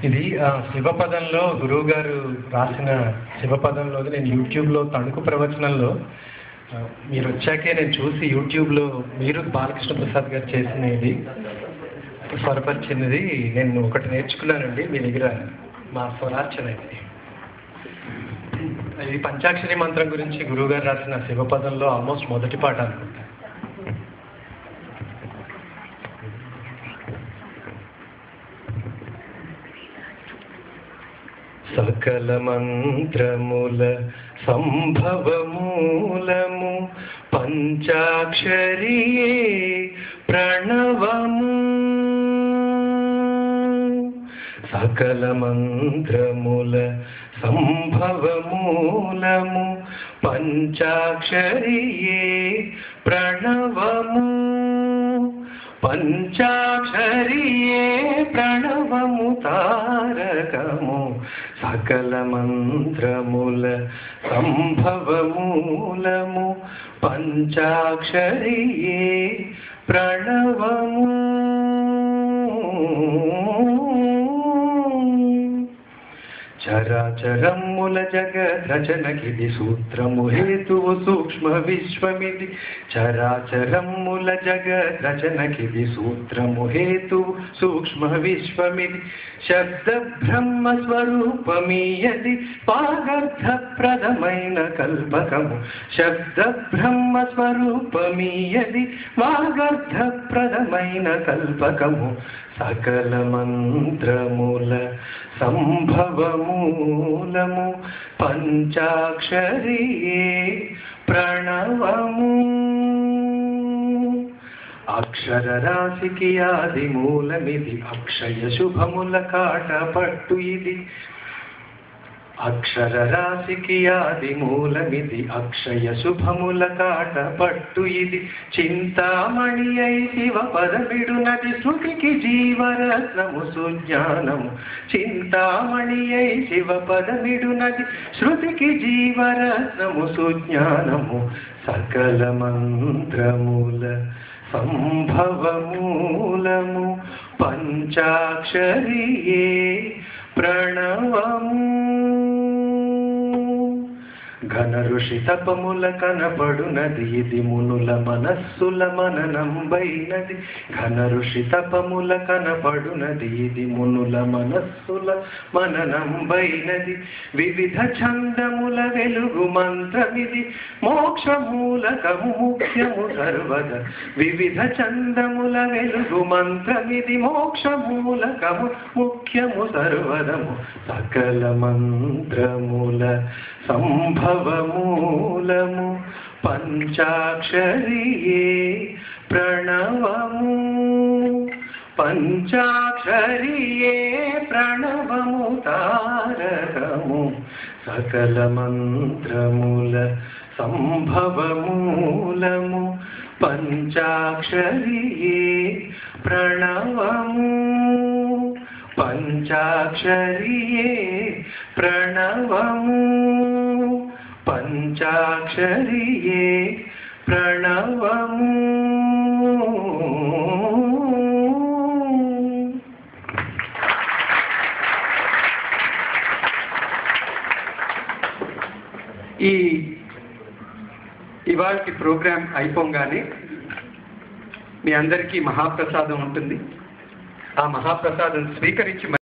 ఇది ఆ, శివపదంలో గురువు గారు రాసిన శివపదంలో నేను యూట్యూబ్లో తణుకు ప్రవచనంలో ఆ, మీరు వచ్చాకే నేను చూసి యూట్యూబ్లో మీరు బాలకృష్ణ ప్రసాద్ గారు చేసిన ఇది స్వరపరిచినది నేను ఒకటి నేర్చుకున్నానండి మీ దగ్గర మా స్వరార్చన ఇది ఇది పంచాక్షరి మంత్రం గురించి గురువు గారు రాసిన శివపదంలో ఆల్మోస్ట్ మొదటి పాట అనుకుంటా సకల మంత్రముల సంభవమూలము పంచాక్షరియే ప్రణవము సకల మంత్రముల సంభవమూలము పంచాక్షరియే ప్రణవము పంచాక్షరియే ప్రణవము తారకము సకల మంత్రముల సంభవమూలము పంచాక్షరియే ప్రణవము చరాచరముల జగద్రచనకిది సూత్రము హేతువు సూక్ష్మ విశ్వమిది చరాచరముల జగద్రచనకిది సూత్రము హేతువు సూక్ష్మ విశ్వమిది శబ్ద బ్రహ్మ స్వరూపమీయది వాగర్థప్రదమైన కల్పకము శబ్ద బ్రహ్మ స్వరూపమీయది వాగర్థప్రదమైన కల్పకము సకల మంత్రముల సంభవమూలము పంచాక్షరియే ప్రణవము అక్షర రాశికి ఆది మూలమిది అక్షయ శుభముల కాట పట్టు ఇది అక్షర రాశికి ఆది మూలమిది అక్షయ శుభముల కాట పట్టు ఇది చింతామణి అయి శివ పదమిడునది శృతికి జీవరత్నము సుజ్ఞానము చింతామణి అయి శివ పదమిడునది శృతికి జీవరత్నము సుజ్ఞానము సకల మంత్రముల సంభవమూలము పంచాక్షరియే ప్రణవము ఘన ఋషి తపముల కనపడునది ఇది మునుల మనస్సుల మననంబైనది ఘన ఋషి తపముల కనపడునది ఇది మునుల మనస్సుల మననంబైనది వివిధ ఛందముల వెలుగు మంత్రమిది మోక్షమూలకము ముఖ్యము సర్వద వివిధ చందముల వెలుగు మంత్రమిది మోక్షమూలకము ముఖ్యము సర్వదము సకల మంత్రముల సంభవమూలము పంచాక్షరియే ప్రణవము పంచాక్షరియే ప్రణవము తారకము సకల మంత్రముల సంభవమూలము పంచాక్షరియే ప్రణవము పంచాక్షరియే ప్రణవము పంచాక్షరియే ప్రణవము ఈ ఇవాళ ప్రోగ్రాం అయిపోగానే మీ అందరికీ మహాప్రసాదం ఉంటుంది ఆ మహాప్రసాదం స్వీకరించి